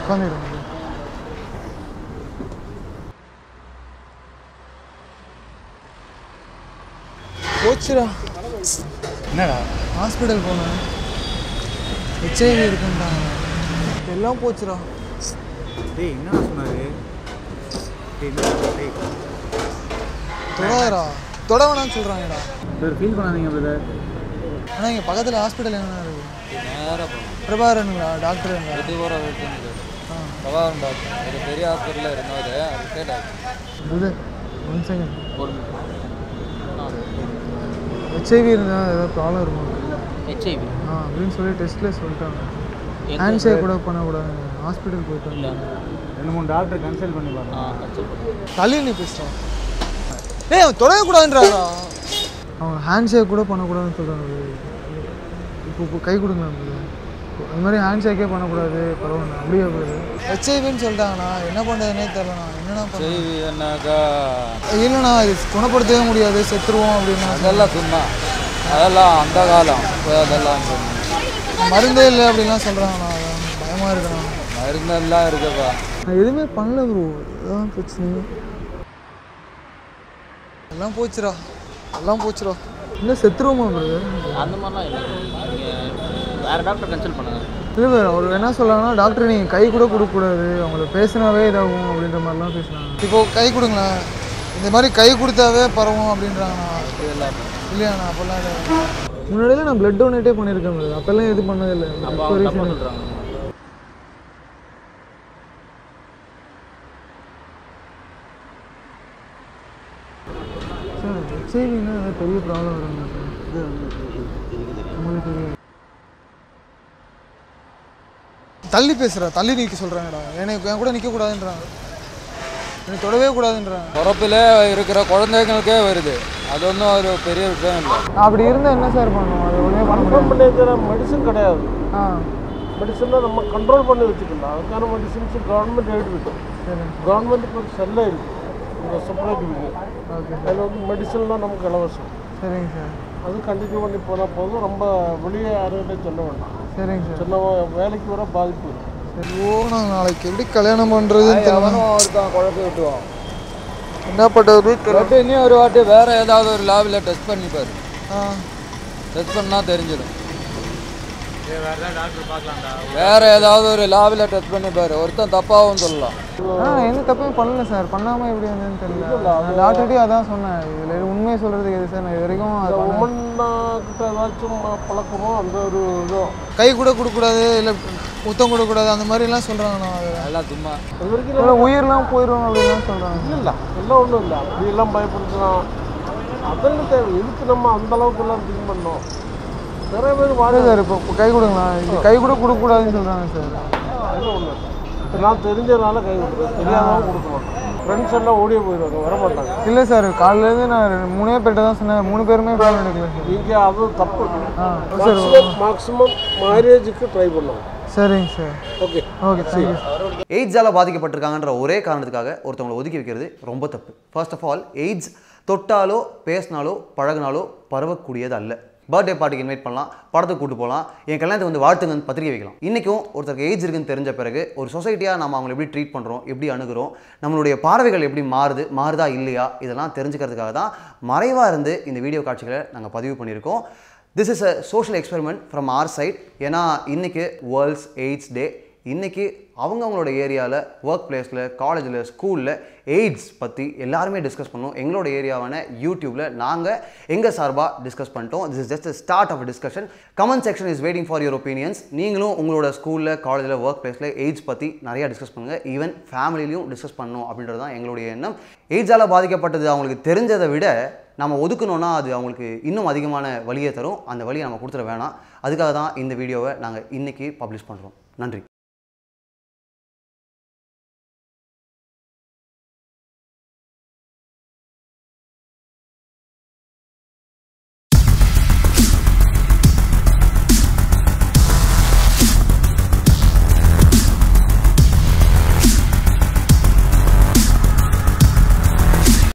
உட்காந்துருங்க போச்சுடா என்னடா ஹாஸ்பிட்டல் போனேன் ஹெச்ஐவி இருக்குன்ட்டாங்க எல்லாம் போச்சுடா டேய் என்னடா சொன்னாரு டேய் என்ன டேய் தொடாதடா தொட வேணாம்னு சொல்கிறாங்கடா சார் ஃபீல் பண்ணாதீங்க பிரதர் ஆனால் இங்கே பக்கத்தில் ஹாஸ்பிட்டல் எங்கன்னா இருக்கு நேராக போகணும் பிரபாகரனுங்களா டாக்டருங்களா எட்டு போகிற வெயிட்டிங் பிரபாகரன் டாக்டர் ஒரு பெரிய ஹாஸ்பிட்டலில் இருந்தார் அதுக்கே டாக்டர் இது ஒன் செகண்ட் ஒரு ஹெச்ஐவி இருந்தால் ஏதாவது ப்ராப்ளம் இருக்கும் ஹெச்ஐவி ஆ அப்படின்னு சொல்லி டெஸ்ட்டில் சொல்லிட்டாங்க ஹேண்ட் ஷேக் கூட பண்ணக்கூடாது ஹாஸ்பிட்டல் போயிட்டு வந்தேன். ரெண்டு மூணு டாக்டர் கன்சல்ட் பண்ணி பாருங்க ஆ கன்சல்ட் பண்ணி தள்ளி நீ பேசுகிறான் டேய் அவன் தொடங்கக்கூடாதுன்றாரா அவன் ஹேண்ட் ஷேக் கூட பண்ணக்கூடாதுன்னு சொல்கிறாங்க இப்போ இப்போ கை கொடுங்களா உங்களுக்கு அது மாதிரி ஹேண்ட் ஷேக்கே பண்ணக்கூடாது பரவாயில்ல அப்படியே போகுது ஹெச்ஐவின்னு சொல்லிட்டாங்கண்ணா என்ன பண்ணுறதுனே தெரிலண்ணா என்னண்ணா பண்ண ஹெச்ஐவி என்னாக்கா இல்லைண்ணா இது குணப்படுத்தவே முடியாது செத்துருவோம் அப்படின்னா அதெல்லாம் சும்மா அதெல்லாம் அந்த காலம் இப்போ அதெல்லாம் சொன்னேன் மருந்தே இல்லை அப்படின்லாம் சொல்கிறாங்கண்ணா அதான் பயமாக இருக்குண்ணா மருந்தெல்லாம் இருக்குப்பா நான் எதுவுமே பண்ணல ப்ரோ இதுதான் பிரச்சனை எல்லாம் போச்சுடா எல்லாம் போச்சுடா இன்னும் செத்துருவோமா ப்ரோ அந்த மாதிரிலாம் இல்லை நீங்கள் வேறு டாக்டர் கன்சல்ட் பண்ணுங்கள் இல்லை சார் அவர் என்ன சொல்கிறாங்கன்னா டாக்டர் நீங்கள் கை கூட கொடுக்கக்கூடாது அவங்கள பேசினாவே இதாகும் அப்படின்ற மாதிரிலாம் பேசுனாங்க இப்போ கை கொடுங்களேன் இந்த மாதிரி கை கொடுத்தாவே பரவும் அப்படின்றாங்கண்ணா இல்லையாண்ணா அப்போல்லாம் இல்லை முன்னாடியெல்லாம் நான் பிளட் டொனேட்டே பண்ணியிருக்கேன் bro. அப்போல்லாம் எதுவும் பண்ணதில்லை அப்போ இப்போ அவங்க recent- தப்பாக சொல்கிறாங்க சார் ஹெச்ஐவின்னா பெரிய ப்ராப்ளம் வருங்க சார் உங்களுக்கு தெரியாது தள்ளி பேசுகிறா தள்ளி நிற்க சொல்கிறாங்கடா எனக்கு என் கூட நிற்கக்கூடாதுன்றாங்க எனக்கு தொடவே கூடாதுன்றாங்க பிறப்பிலே இருக்கிற குழந்தைங்களுக்கே வருது அது ஒன்றும் ஒரு பெரிய விஷயம் இல்லை அப்படி இருந்தால் என்ன சார் பண்ணுவோம் அது ஒன்றே பண்ண முடியும் பண்ணிக்கிற மெடிசன் கிடையாது ஆ மெடிசனை நம்ம கண்ட்ரோல் பண்ணி வச்சுக்கலாம் அதுக்கான மெடிசின்ஸ் கவர்மெண்ட் எழுதிவிட்டோம் சரி கவர்மெண்ட்டுக்கு ஒரு செல்லே இருக்கு இந்த செப்பரேட் இருக்கு ஓகே அதில் வந்து மெடிசன்லாம் நமக்கு இலவசம் சரிங்க சார் அது கண்டினியூ பண்ணி போனால் போதும் ரொம்ப வெளியே யாருக்கிட்டே சொல்ல வேண்டாம் சரிங்க சார் சின்ன வேலைக்கு வர பாதிப்பு இருக்கும் சரி ஓ நான் நாளைக்கு எப்படி கல்யாணம் பண்ணுறதுன்னு தெரியல அவனும் ஒருத்தன் குழப்பி விட்டுருவான் என்ன பண்ணுறது தெரியல பிளட் இன்னும் ஒரு வாட்டி வேற ஏதாவது ஒரு லேபில் டெஸ்ட் பண்ணிப்பாரு ஆ டெஸ்ட் பண்ணா தெரிஞ்சிடும் வேற ஏதாவது ஒரு லேபில் டெஸ்ட் பண்ணிப்பாரு ஒருத்தன் தப்பாவும் சொல்லலாம் ஆ எந்த தப்பும் பண்ணல சார் பண்ணாமல் எப்படி வந்ததுன்னு தெரியல நான் டாக்டர்கிட்டயும் அதான் சொன்னேன் இதில் உண்மையை சொல்கிறதுக்கு எது சார் நான் இது வரைக்கும் அதை இந்த பண்ண- உமன்னா கிட்ட ஏதாச்சும் பழக்கமோ அந்த ஒரு இதோ கை கூட கொடுக்கக்கூடாது இல்லை முத்தம் கொடுக்கக்கூடாது அந்த மாதிரிலாம் சொல்கிறாங்கண்ணா அது அதெல்லாம் சும்மா இது வரைக்கும் இல்லை உயிர்லாம் போயிடும் அப்படின்லாம் சொல்கிறாங்க இல்லை எல்லாம் ஒன்றும் இல்லை அப்படியெல்லாம் பயப்படுத்தலாம் அதெல்லாம் தேவை எதுக்கு நம்ம அந்த அளவுக்கு எல்லாம் திங்க் பண்ணோம் நிறைய பேர் வாழ இல்லை சார் இப்போ இப்போ கை கொடுங்களா இது கை கூட கொடுக்கக்கூடாதுன்னு சொல்கிறாங்க சார் அதெல்லாம் ஒன்று இப்போ நான் தெரிஞ்சதுனால கை கொடுக்குறேன் தெரியாதவங்க கொடுக்க மாட்டேன் ஃப்ரெண்ட்ஸ் எல்லாம் ஓடியே போயிடுவாங்க வர மாட்டாங்க இல்லை சார் காலையிலேருந்து நான் ரெண்டு- மூணே பேர்கிட்ட தான் சொன்னேன் மூணு பேருமே ஃபோன் எடுக்கல சார் நீங்கள் அது தப்பு ஆ சார் மேக்ஸிமம் மேக்ஸிமம் மேரேஜுக்கு ட்ரை பண்ணுவாங்க சரிங்க சார் ஓகே ஓகே தேங்க்யூ எய்ட்ஸால் பாதிக்கப்பட்டிருக்காங்கன்ற ஒரே காரணத்துக்காக ஒருத்தவங்களை ஒதுக்கி வைக்கிறது ரொம்ப தப்பு ஃபர்ஸ்ட் ஆஃப் ஆல் எய்ட்ஸ் தொட்டாலோ பேசினாலோ பழகினாலோ பரவக்கூடியது அல்ல பர்த்டே பார்ட்டிக்கு இன்வைட் பண்ணலாம் படத்துக்கு கூட்டு போகலாம் என் கல்யாணத்துக்கு வந்து வாழ்த்துங்கன்னு பத்திரிக்கை வைக்கலாம் இன்றைக்கும் ஒருத்தருக்கு எய்ட்ஸ் இருக்குன்னு தெரிஞ்ச பிறகு ஒரு சொசைட்டியாக நம்ம அவங்களை எப்படி ட்ரீட் பண்ணுறோம் எப்படி அணுகுறோம் நம்மளுடைய பார்வைகள் எப்படி மாறுது மாறுதா இல்லையா இதெல்லாம் தெரிஞ்சுக்கிறதுக்காக தான் மறைவாக இருந்து இந்த வீடியோ காட்சிகளை நாங்கள் பதிவு பண்ணியிருக்கோம் this is a social experiment from our side ஏன்னா இன்னைக்கு வேர்ல்ட்ஸ் எய்ட்ஸ் டே இன்னைக்கு அவங்கவங்களோட ஏரியாவில் ஒர்க் பிளேஸில் காலேஜில் ஸ்கூலில் எய்ட்ஸ் பற்றி எல்லாருமே டிஸ்கஸ் பண்ணோம் எங்களோட ஏரியாவான யூடியூப்பில் நாங்கள் எங்கள் சார்பாக டிஸ்கஸ் பண்ணிட்டோம் this is just start of discussion comment section is waiting for your opinions நீங்களும் உங்களோட ஸ்கூலில் காலேஜில் ஒர்க் பிளேஸில் எய்ட்ஸ் பற்றி நிறையா டிஸ்கஸ் பண்ணுங்கள் ஈவன் ஃபேமிலிலையும் டிஸ்கஸ் பண்ணணும் அப்படின்றது தான் எங்களுடைய எண்ணம் எய்ட்ஸால் பாதிக்கப்பட்டது அவங்களுக்கு தெரிஞ்சதை விட நம்ம ஒதுக்கணும்னா அது அவங்களுக்கு இன்னும் அதிகமான வழியை தரும் அந்த வழியை நம்ம கொடுத்துட வேணாம் அதுக்காக தான் இந்த வீடியோவை நாங்கள் இன்றைக்கி பப்ளிஷ் பண்ணுறோம் நன்றி